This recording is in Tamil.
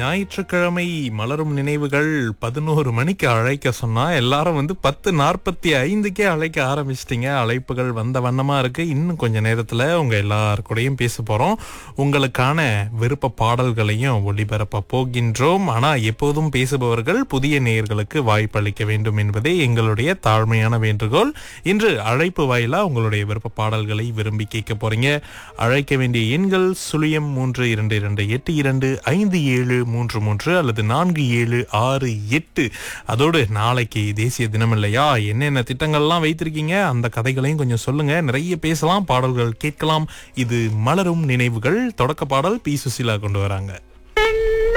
ஞாயிற்றுக்கிழமை மலரும் நினைவுகள் பதினோரு மணிக்கு அழைக்க சொன்னா எல்லாரும் வந்து பத்து நாற்பத்தி ஐந்துக்கே அழைக்க ஆரம்பிச்சிட்டீங்க அழைப்புகள் வந்த வண்ணமா இருக்கு இன்னும் கொஞ்ச நேரத்துல உங்க எல்லார் கூடயும் பேச போறோம் உங்களுக்கான விருப்ப பாடல்களையும் ஒளிபரப்ப போகின்றோம் ஆனா எப்போதும் பேசுபவர்கள் புதிய நேயர்களுக்கு வாய்ப்பளிக்க வேண்டும் என்பதே எங்களுடைய தாழ்மையான வேண்டுகோள் இன்று அழைப்பு வாயிலா உங்களுடைய விருப்ப பாடல்களை விரும்பி கேட்க போறீங்க அழைக்க வேண்டிய எண்கள் சுழியம் மூன்று இரண்டு இரண்டு எட்டு இரண்டு ஐந்து ஏழு மூன்று மூன்று அல்லது நான்கு ஏழு ஆறு எட்டு அதோடு நாளைக்கு தேசிய தினம் இல்லையா என்னென்ன திட்டங்கள்லாம் வைத்திருக்கீங்க அந்த கதைகளையும் கொஞ்சம் சொல்லுங்க நிறைய பேசலாம் பாடல்கள் கேட்கலாம் இது மலரும் நினைவுகள் தொடக்க பாடல் பி சுசிலா கொண்டு வராங்க